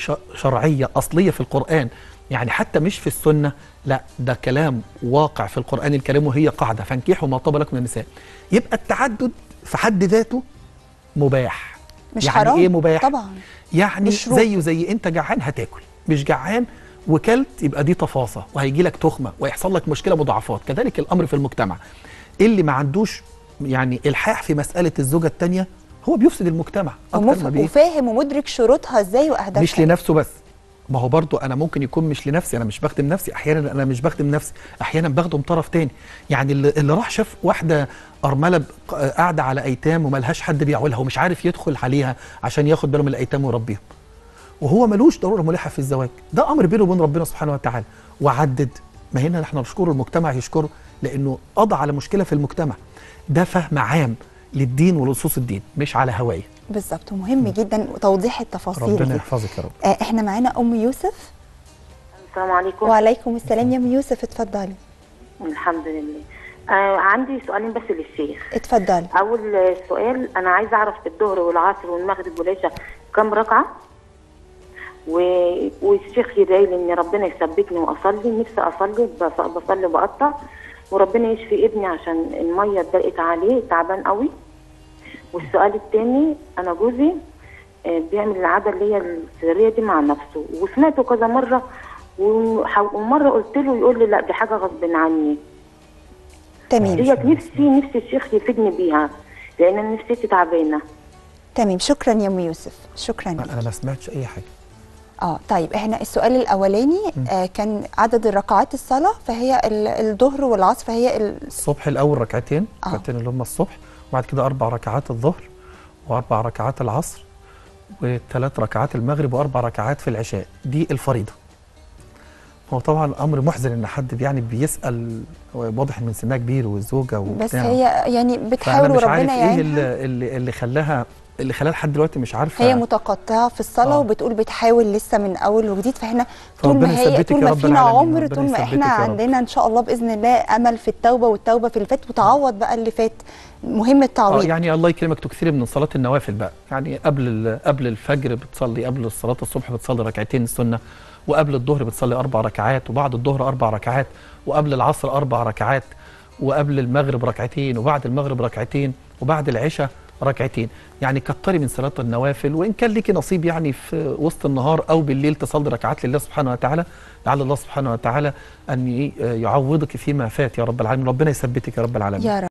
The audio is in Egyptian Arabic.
ش- شرعيه اصليه في القران يعني حتى مش في السنه لا ده كلام واقع في القران الكريم وهي قاعده فانكحوا ما طاب لكم من النساء يبقى التعدد في حد ذاته مباح مش يعني حرام ايه مباح طبعا يعني مشروع. زيه زي انت جعان هتاكل مش جعان وكلت يبقى دي تفاصة وهيجي لك تخمة ويحصل لك مشكلة مضاعفات كذلك الأمر في المجتمع اللي ما عندوش يعني إلحاح في مسألة الزوجة التانية هو بيفسد المجتمع أكتر ما ومف... بي- وفاهم ومدرك شروطها ازاي واهدافها مش لنفسه بس ما هو برضو انا ممكن يكون مش لنفسي انا مش بخدم نفسي احيانا انا مش بخدم نفسي احيانا بخدم طرف تاني يعني اللي, اللي راح شاف واحده ارمله ب- قاعده على ايتام وملهاش حد بيعولها ومش عارف يدخل عليها عشان ياخد باله من الايتام ويربيهم وهو ملوش ضروره ملحه في الزواج ده امر بينه وبين ربنا سبحانه وتعالى وعدد ما هنا احنا نشكره المجتمع يشكره لانه قضى على مشكله في المجتمع ده فهم عام للدين ولنصوص الدين مش على هوايه بالظبط ومهم جدا توضيح التفاصيل ربنا دي. يحفظك يا رب آه احنا معانا ام يوسف السلام عليكم وعليكم السلام يا ام يوسف اتفضلي الحمد لله آه عندي سؤالين بس للشيخ اتفضلي اول سؤال انا عايزه اعرف الظهر والعصر والمغرب والعشاء كم ركعه و... والشيخ يدعي لي ان ربنا يثبتني واصلي نفسي اصلي بص... بصلي بقطع وربنا يشفي ابني عشان الميه اتضايقت عليه تعبان قوي والسؤال الثاني انا جوزي آه، بيعمل العاده اللي هي السريه دي مع نفسه وسمعته كذا مره وح- ومره قلت له يقول لي لا دي حاجه غصب عني تمام ديت نفسي نفسي الشيخ يفيدني بيها لان أنا نفسيتي تعبانه تمام شكرا يا ام يوسف شكرا لك. انا ما سمعتش اي حاجه اه طيب احنا السؤال الاولاني آه كان عدد الركعات الصلاه فهي ال- الظهر والعصر فهي ال... الصبح الاول ركعتين آه. ركعتين اللي هم الصبح وبعد كده اربع ركعات الظهر واربع ركعات العصر وثلاث ركعات المغرب واربع ركعات في العشاء دي الفريضه هو طبعا امر محزن ان حد يعني بيسال واضح من سنها كبير والزوجه وبتاع بس هي يعني فأنا بتحاول مش عارف وربنا ايه يعينها اللي, اللي, اللي خلاها اللي خلاها لحد دلوقتي مش عارفه هي متقطعه في الصلاه آه. وبتقول بتحاول لسه من اول وجديد فاحنا طول فربنا ما هي يثبتك طول يا ما رب فينا العالمين، عمر ربنا طول ما يثبتك احنا يا رب. عندنا ان شاء الله باذن الله امل في التوبه والتوبه في اللي فات وتعوض بقى اللي فات مهم اه التعويض يعني الله يكرمك تكثري من صلاه النوافل بقى يعني قبل ال- قبل الفجر بتصلي قبل صلاه الصبح بتصلي ركعتين السنه وقبل الظهر بتصلي اربع ركعات وبعد الظهر اربع ركعات وقبل العصر اربع ركعات وقبل المغرب ركعتين وبعد المغرب ركعتين وبعد العشاء ركعتين يعني كتري من صلاه النوافل وان كان ليكي نصيب يعني في وسط النهار او بالليل تصلي ركعات لله سبحانه وتعالى لعل الله سبحانه وتعالى ان ي- يعوضك فيما فات يا رب العالمين ربنا يثبتك يا رب العالمين يا رب